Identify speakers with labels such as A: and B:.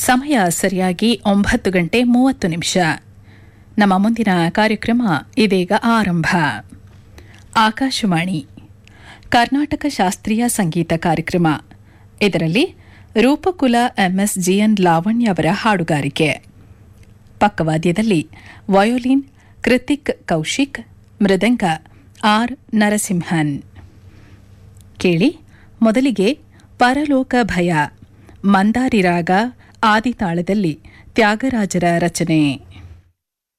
A: ಸಮಯ ಸರಿಯಾಗಿ ಒಂಬತ್ತು ಗಂಟೆ ಮೂವತ್ತು ನಿಮಿಷ ನಮ್ಮ ಮುಂದಿನ ಕಾರ್ಯಕ್ರಮ ಇದೀಗ ಆರಂಭ ಆಕಾಶವಾಣಿ ಕರ್ನಾಟಕ ಶಾಸ್ತ್ರೀಯ ಸಂಗೀತ ಕಾರ್ಯಕ್ರಮ ಇದರಲ್ಲಿ ರೂಪಕುಲ ಎಂಎಸ್ ಜಿಎನ್ ಲಾವಣ್ಯ ಅವರ ಹಾಡುಗಾರಿಕೆ ಪಕ್ಕವಾದ್ಯದಲ್ಲಿ ವಯೋಲಿನ್ ಕೃತಿಕ್ ಕೌಶಿಕ್ ಮೃದಂಗ ಆರ್ ನರಸಿಂಹನ್ ಕೇಳಿ ಮೊದಲಿಗೆ ಪರಲೋಕ ಭಯ ಮಂದಾರಿ ರಾಗ ಆದಿತಾಳದಲ್ಲಿ ತ್ಯಾಗರಾಜರ ರಚನೆ